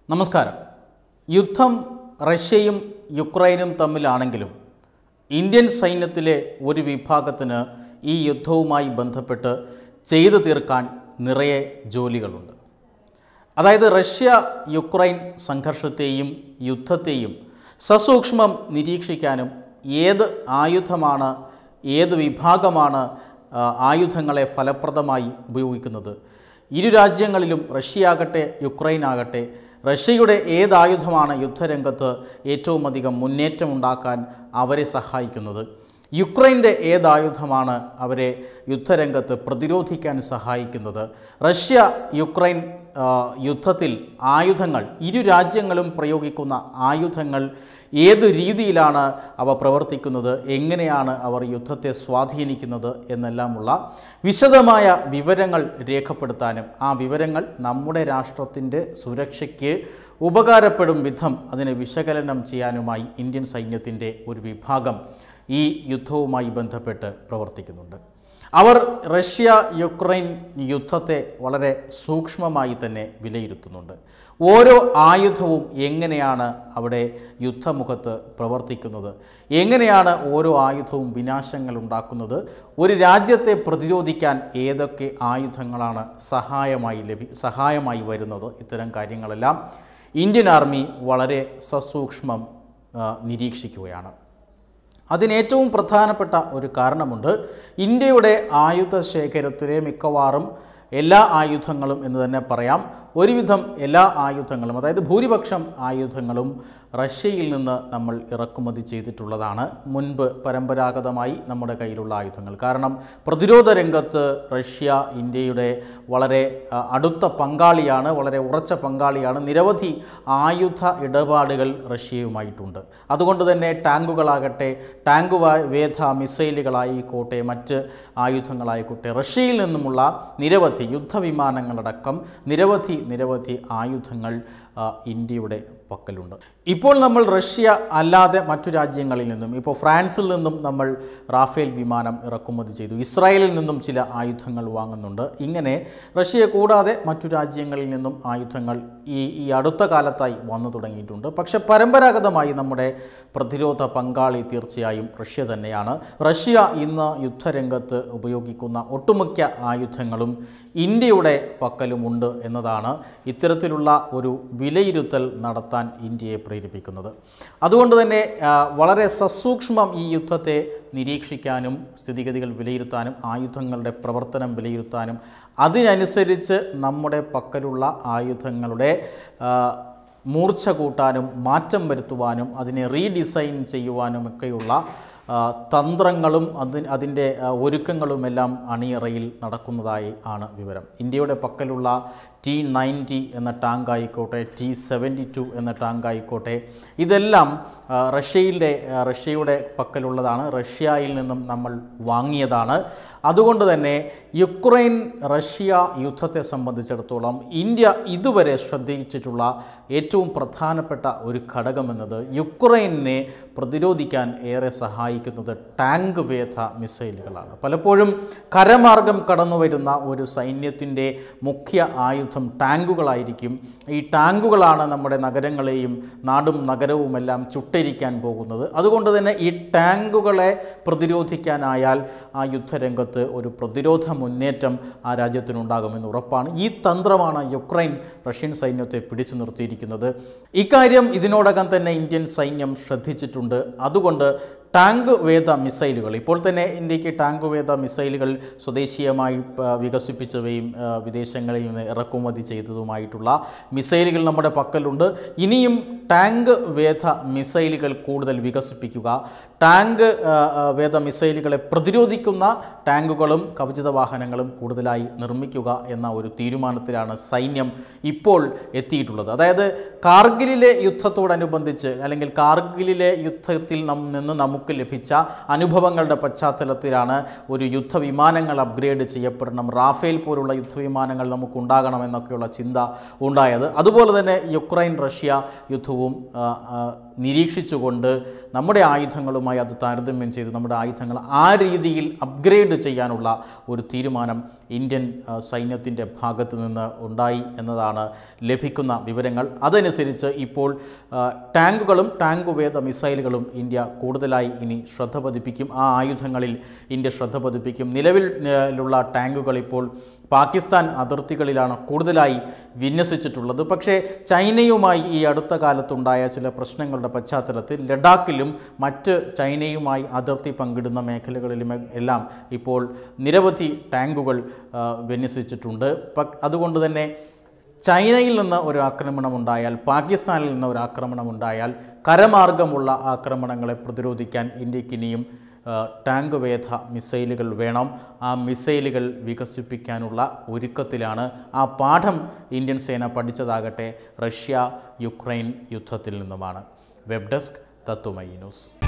നമസ്കാരം യുദ്ധം റഷ്യയും യുക്രൈനും തമ്മിലാണെങ്കിലും ഇന്ത്യൻ സൈന്യത്തിലെ ഒരു വിഭാഗത്തിന് ഈ യുദ്ധവുമായി ബന്ധപ്പെട്ട് ചെയ്തു തീർക്കാൻ നിറയെ ജോലികളുണ്ട് അതായത് റഷ്യ യുക്രൈൻ സംഘർഷത്തെയും യുദ്ധത്തെയും സസൂക്ഷ്മം നിരീക്ഷിക്കാനും ഏത് ആയുധമാണ് ഏത് വിഭാഗമാണ് ആ, ആയുധങ്ങളെ ഫലപ്രദമായി ഉപയോഗിക്കുന്നത് ഇരു രാജ്യങ്ങളിലും റഷ്യയാകട്ടെ യുക്രൈൻ ആകട്ടെ റഷ്യയുടെ ഏത് ആയുധമാണ് യുദ്ധരംഗത്ത് ഏറ്റവും അധികം മുന്നേറ്റമുണ്ടാക്കാൻ അവരെ സഹായിക്കുന്നത് യുക്രൈൻ്റെ ഏത് ആയുധമാണ് അവരെ യുദ്ധരംഗത്ത് പ്രതിരോധിക്കാൻ സഹായിക്കുന്നത് റഷ്യ യുക്രൈൻ ആ, യുദ്ധത്തിൽ ആയുധങ്ങൾ ഇരു രാജ്യങ്ങളും പ്രയോഗിക്കുന്ന ആയുധങ്ങൾ ഏത് രീതിയിലാണ് അവ പ്രവർത്തിക്കുന്നത് എങ്ങനെയാണ് അവർ യുദ്ധത്തെ സ്വാധീനിക്കുന്നത് എന്നെല്ലാമുള്ള വിശദമായ വിവരങ്ങൾ രേഖപ്പെടുത്താനും ആ വിവരങ്ങൾ നമ്മുടെ രാഷ്ട്രത്തിൻ്റെ സുരക്ഷയ്ക്ക് ഉപകാരപ്പെടും വിധം അതിനെ വിശകലനം ചെയ്യാനുമായി ഇന്ത്യൻ സൈന്യത്തിൻ്റെ ഒരു വിഭാഗം ഈ യുദ്ധവുമായി ബന്ധപ്പെട്ട് പ്രവർത്തിക്കുന്നുണ്ട് അവർ റഷ്യ യുക്രൈൻ യുദ്ധത്തെ വളരെ സൂക്ഷ്മമായി തന്നെ വിലയിരുത്തുന്നുണ്ട് ഓരോ ആയുധവും എങ്ങനെയാണ് അവിടെ യുദ്ധമുഖത്ത് പ്രവർത്തിക്കുന്നത് എങ്ങനെയാണ് ഓരോ ആയുധവും വിനാശങ്ങൾ ഉണ്ടാക്കുന്നത് ഒരു രാജ്യത്തെ പ്രതിരോധിക്കാൻ ഏതൊക്കെ ആയുധങ്ങളാണ് സഹായമായി ലഭി സഹായമായി വരുന്നത് ഇത്തരം കാര്യങ്ങളെല്ലാം ഇന്ത്യൻ ആർമി വളരെ സസൂക്ഷ്മം ആ, നിരീക്ഷിക്കുകയാണ് അതിനേറ്റവും പ്രധാനപ്പെട്ട ഒരു കാരണമുണ്ട് ഇന്ത്യയുടെ ആയുധ ശേഖരത്തിലെ മിക്കവാറും എല്ലാ ആയുധങ്ങളും എന്ന് തന്നെ പറയാം ഒരുവിധം എല്ലാ ആയുധങ്ങളും അതായത് ഭൂരിപക്ഷം ആയുധങ്ങളും റഷ്യയിൽ നിന്ന് നമ്മൾ ഇറക്കുമതി ചെയ്തിട്ടുള്ളതാണ് മുൻപ് പരമ്പരാഗതമായി നമ്മുടെ കയ്യിലുള്ള ആയുധങ്ങൾ കാരണം പ്രതിരോധ രംഗത്ത് റഷ്യ ഇന്ത്യയുടെ വളരെ ആ, അടുത്ത പങ്കാളിയാണ് വളരെ ഉറച്ച പങ്കാളിയാണ് നിരവധി ആയുധ ഇടപാടുകൾ റഷ്യയുമായിട്ടുണ്ട് അതുകൊണ്ട് തന്നെ ടാങ്കുകളാകട്ടെ ടാങ്ക് വാ- വേധ മിസൈലുകളായിക്കോട്ടെ മറ്റ് ആയുധങ്ങളായിക്കോട്ടെ റഷ്യയിൽ നിന്നുമുള്ള നിരവധി യുദ്ധവിമാനങ്ങളടക്കം നിരവധി നിരവധി ആയുധങ്ങൾ ആ, ഇന്ത്യയുടെ പക്കലുണ്ട് ഇപ്പോൾ നമ്മൾ റഷ്യ അല്ലാതെ മറ്റു രാജ്യങ്ങളിൽ നിന്നും ഇപ്പോൾ ഫ്രാൻസിൽ നിന്നും നമ്മൾ റാഫേൽ വിമാനം ഇറക്കുമതി ചെയ്തു ഇസ്രായേലിൽ നിന്നും ചില ആയുധങ്ങൾ വാങ്ങുന്നുണ്ട് ഇങ്ങനെ റഷ്യയെ കൂടാതെ മറ്റു രാജ്യങ്ങളിൽ നിന്നും ആയുധങ്ങൾ ഈ ഈ അടുത്ത കാലത്തായി വന്നു തുടങ്ങിയിട്ടുണ്ട് പക്ഷെ പരമ്പരാഗതമായി നമ്മുടെ പ്രതിരോധ പങ്കാളി തീർച്ചയായും റഷ്യ തന്നെയാണ് റഷ്യ ഇന്ന് യുദ്ധരംഗത്ത് ഉപയോഗിക്കുന്ന ഒട്ടുമിക്ക ആയുധങ്ങളും ഇന്ത്യയുടെ പക്കലുമുണ്ട് എന്നതാണ് ഇത്തരത്തിലുള്ള ഒരു വിലയിരുത്തൽ നടത്താൻ ഇന്ത്യയെ പ്രേരിപ്പിക്കുന്നത് അതുകൊണ്ട് തന്നെ ആ, വളരെ സസൂക്ഷ്മം ഈ യുദ്ധത്തെ നിരീക്ഷിക്കാനും സ്ഥിതിഗതികൾ വിലയിരുത്താനും ആയുധങ്ങളുടെ പ്രവർത്തനം വിലയിരുത്താനും അതിനനുസരിച്ച് നമ്മുടെ പക്കലുള്ള ആയുധങ്ങളുടെ ആ, മൂർച്ച കൂട്ടാനും മാറ്റം വരുത്തുവാനും അതിനെ റീഡിസൈൻ ചെയ്യുവാനും ഒക്കെയുള്ള ആ, തന്ത്രങ്ങളും അതിന് അതിൻ്റെ ആ, ഒരുക്കങ്ങളുമെല്ലാം അണിയറയിൽ നടക്കുന്നതായി ആണ് വിവരം ഇന്ത്യയുടെ പക്കലുള്ള ടി നയൻറ്റി എന്ന ടാങ്ക് ആയിക്കോട്ടെ ടി സെവൻറ്റി ടു എന്ന ടാങ്ക് ആയിക്കോട്ടെ ഇതെല്ലാം ആ, റഷ്യയിലെ ആ, റഷ്യയുടെ പക്കലുള്ളതാണ് റഷ്യയിൽ നിന്നും നമ്മൾ വാങ്ങിയതാണ് അതുകൊണ്ട് തന്നെ യുക്രൈൻ റഷ്യ യുദ്ധത്തെ സംബന്ധിച്ചിടത്തോളം ഇന്ത്യ ഇതുവരെ ശ്രദ്ധിച്ചിട്ടുള്ള ഏറ്റവും പ്രധാനപ്പെട്ട ഒരു ഘടകമെന്നത് യുക്രൈനെ പ്രതിരോധിക്കാൻ ഏറെ സഹായിക്കുന്നത് ടാങ്ക് വേധ മിസൈലുകളാണ് പലപ്പോഴും കരമാർഗം കടന്നു വരുന്ന ഒരു സൈന്യത്തിൻ്റെ മുഖ്യ ആയുധം ടാങ്കുകളായിരിക്കും ഈ ടാങ്കുകളാണ് നമ്മുടെ നഗരങ്ങളെയും നാടും നഗരവുമെല്ലാം ചുട്ടരിക്കാൻ പോകുന്നത് അതുകൊണ്ട് തന്നെ ഈ ടാങ്കുകളെ പ്രതിരോധിക്കാനായാൽ ആ യുദ്ധരംഗത്ത് ഒരു പ്രതിരോധ മുന്നേറ്റം ആ രാജ്യത്തിനുണ്ടാകുമെന്ന് ഉറപ്പാണ് ഈ തന്ത്രമാണ് യുക്രൈൻ റഷ്യൻ സൈന്യത്തെ പിടിച്ചു നിർത്തിയിരിക്കുന്നത് ഇക്കാര്യം ഇതിനോടകം തന്നെ ഇന്ത്യൻ സൈന്യം ശ്രദ്ധിച്ചിട്ടുണ്ട് അതുകൊണ്ട് ടാങ്ക് വേദ മിസൈലുകൾ ഇപ്പോൾ തന്നെ ഇന്ത്യക്ക് ടാങ്ക് വേദ മിസൈലുകൾ സ്വദേശീയമായി ആ, വികസിപ്പിച്ചവയും ആ, വിദേശങ്ങളിൽ നിന്ന് ഇറക്കുമതി ചെയ്തതുമായിട്ടുള്ള മിസൈലുകൾ നമ്മുടെ പക്കലുണ്ട് ഇനിയും ടാങ്ക് വേദ മിസൈലുകൾ കൂടുതൽ വികസിപ്പിക്കുക ടാങ്ക് ആ, ആ, വേദ മിസൈലുകളെ പ്രതിരോധിക്കുന്ന ടാങ്കുകളും കവചിത വാഹനങ്ങളും കൂടുതലായി നിർമ്മിക്കുക എന്ന ഒരു തീരുമാനത്തിലാണ് സൈന്യം ഇപ്പോൾ എത്തിയിട്ടുള്ളത് അതായത് കാർഗിലിലെ യുദ്ധത്തോടനുബന്ധിച്ച് അല്ലെങ്കിൽ കാർഗിലിലെ യുദ്ധത്തിൽ നം നിന്ന് നമുക്ക് ലഭിച്ച അനുഭവങ്ങളുടെ പശ്ചാത്തലത്തിലാണ് ഒരു യുദ്ധവിമാനങ്ങൾ അപ്ഗ്രേഡ് ചെയ്യപ്പെടണം റാഫേൽ പോലുള്ള യുദ്ധവിമാനങ്ങൾ നമുക്ക് ഉണ്ടാകണമെന്നൊക്കെയുള്ള ചിന്ത ഉണ്ടായത് അതുപോലെ തന്നെ യുക്രൈൻ റഷ്യ യുദ്ധവും ആ, ആ, നിരീക്ഷിച്ചുകൊണ്ട് നമ്മുടെ ആയുധങ്ങളുമായി അത് താരതമ്യം ചെയ്ത് നമ്മുടെ ആയുധങ്ങൾ ആ രീതിയിൽ അപ്ഗ്രേഡ് ചെയ്യാനുള്ള ഒരു തീരുമാനം ഇന്ത്യൻ ആ, സൈന്യത്തിൻ്റെ ഭാഗത്ത് നിന്ന് ഉണ്ടായി എന്നതാണ് ലഭിക്കുന്ന വിവരങ്ങൾ അതനുസരിച്ച് ഇപ്പോൾ ആ, ടാങ്കുകളും ടാങ്ക് വേദ മിസൈലുകളും ഇന്ത്യ കൂടുതലായി ഇനി ശ്രദ്ധ പതിപ്പിക്കും ആ ആയുധങ്ങളിൽ ഇന്ത്യ ശ്രദ്ധ പതിപ്പിക്കും നിലവിൽ ആ, ലുള്ള ടാങ്കുകൾ ഇപ്പോൾ പാകിസ്ഥാൻ അതിർത്തികളിലാണ് കൂടുതലായി വിന്യസിച്ചിട്ടുള്ളത് പക്ഷേ ചൈനയുമായി ഈ അടുത്ത കാലത്തുണ്ടായ ചില പ്രശ്നങ്ങളുടെ പശ്ചാത്തലത്തിൽ ലഡാക്കിലും മറ്റ് ചൈനയുമായി അതിർത്തി പങ്കിടുന്ന മേഖലകളിലും എല്ലാം ഇപ്പോൾ നിരവധി ടാങ്കുകൾ ആ, വിന്യസിച്ചിട്ടുണ്ട് പ- അതുകൊണ്ട് തന്നെ ചൈനയിൽ നിന്ന് ഒരു ആക്രമണം ഉണ്ടായാൽ പാകിസ്ഥാനിൽ നിന്ന് ഒരു ആക്രമണം ഉണ്ടായാൽ കരമാർഗമുള്ള ആക്രമണങ്ങളെ പ്രതിരോധിക്കാൻ ഇന്ത്യക്ക് ഇനിയും ആ, ടാങ്ക് വേധ മിസൈലുകൾ വേണം ആ മിസൈലുകൾ വികസിപ്പിക്കാനുള്ള ഒരുക്കത്തിലാണ് ആ പാഠം ഇന്ത്യൻ സേന പഠിച്ചതാകട്ടെ റഷ്യ യുക്രൈൻ യുദ്ധത്തിൽ നിന്നുമാണ് വെബ് ഡെസ്ക് തത്തുമൈ ന്യൂസ്